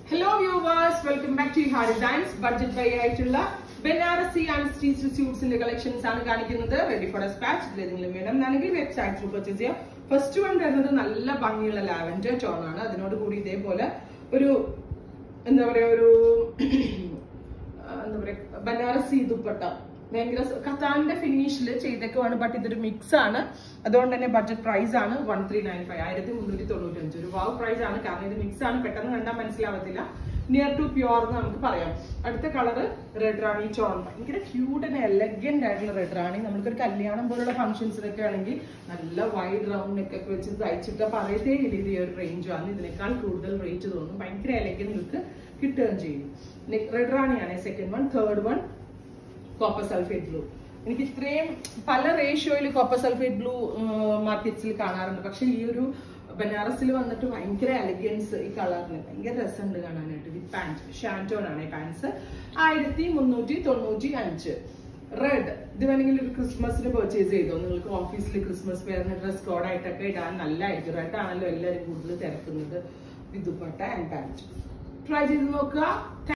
hello viewers welcome back to ha designs budget buy ആയിട്ടുള്ള Banarasi and stitch സ്യൂട്ട്സിന്റെ collections ആണ് കാണിക്കുന്നത് റെഡി ഫോർ സ്പാച്ച് ഇതിലെന്തെങ്കിലും വേണം എന്നാണെങ്കിൽ വെബ്സൈറ്റ് ത്രൂ പർച്ചേസ് ചെയ്യാം ഫസ്റ്റ് വൺ വരുന്നത് നല്ല ഭംഗിയുള്ള ലാവൻഡർ ടോൺ ആണ് അതിനോട് കൂടി ഇതേപോലെ ഒരു എന്താ പറയാ ഒരു ആ, എന്താ പറയാ ബനാറസി ദുപ്പട്ട ഭയങ്കര സ- കത്താന്റെ ഫിനിഷിൽ ചെയ്തേക്കുവാണ് ബട്ട് ഇതൊരു മിക്സ് ആണ് അതുകൊണ്ട് തന്നെ ബഡ്ജറ്റ് പ്രൈസ് ആണ് വൺ ത്രീ നയൻ ഫൈവ് ആയിരത്തി മുന്നൂറ്റി തൊണ്ണൂറ്റി അഞ്ച് ഒരു വാവ് പ്രൈസ് ആണ് കാരണം ഇത് മിക്സ് ആണ് പെട്ടെന്ന് കണ്ടാൽ മനസ്സിലാവത്തില്ല നിയർ ടു പ്യുവർ എന്ന് നമുക്ക് പറയാം അടുത്ത കളർ റെഡ് റാണി ചോൺ ഭയങ്കര ക്യൂട്ട് ആൻഡ് എലഗന്റ് ആയിട്ടുള്ള റെഡ് റാണി നമുക്കൊരു കല്യാണം പോലുള്ള ഫംഗ്ഷൻസിനൊക്കെ ആണെങ്കിൽ നല്ല വൈഡ് റൗണ്ട് നെക്ക് ഒക്കെ വെച്ച് തയ്ച്ചിട്ട് പറയത്തേ ഇല്ല ഇത് ഈ ഒരു റേഞ്ച് ആണ് ഇതിനേക്കാൾ കൂടുതൽ റേറ്റ് തോന്നും ഭയങ്കര എലഗന്റ് ലുക്ക് കിട്ടുകയും ചെയ്യും റെഡ് റാണിയാണ് second one third one copper sulphate blue എനിക്ക് ഇത്രയും പല റേഷ്യോയിൽ കോപ്പർ സൾഫേറ്റ് ബ്ലൂ മാർക്കറ്റ്സിൽ കാണാറുണ്ട് പക്ഷെ ഈ ഒരു ബനാറസിൽ വന്നിട്ട് ഭയങ്കര എലഗൻസ് ഈ കളറിന് ഭയങ്കര രസമുണ്ട് കാണാനായിട്ട് ഈ പാൻറ് ഷാൻറ്റോൺ ആണ് ഈ പാൻസ് ആയിരത്തി മുന്നൂറ്റി തൊണ്ണൂറ്റി അഞ്ച് റെഡ് ഇത് വേണമെങ്കിൽ ഒരു ക്രിസ്മസിന് പർച്ചേസ് ചെയ്തോ നിങ്ങൾക്ക് ഓഫീസിൽ ക്രിസ്മസ് പേരിന് ഡ്രസ് കോഡായിട്ടൊക്കെ ഇടാൻ നല്ലതായിരിക്കും റെഡ് ആണല്ലോ എല്ലാവരും കൂടുതൽ തിരക്കുന്നത് വിദുപ്പട്ട ആൻഡ് പാൻറ് ട്രൈ ചെയ്ത് നോക്കുക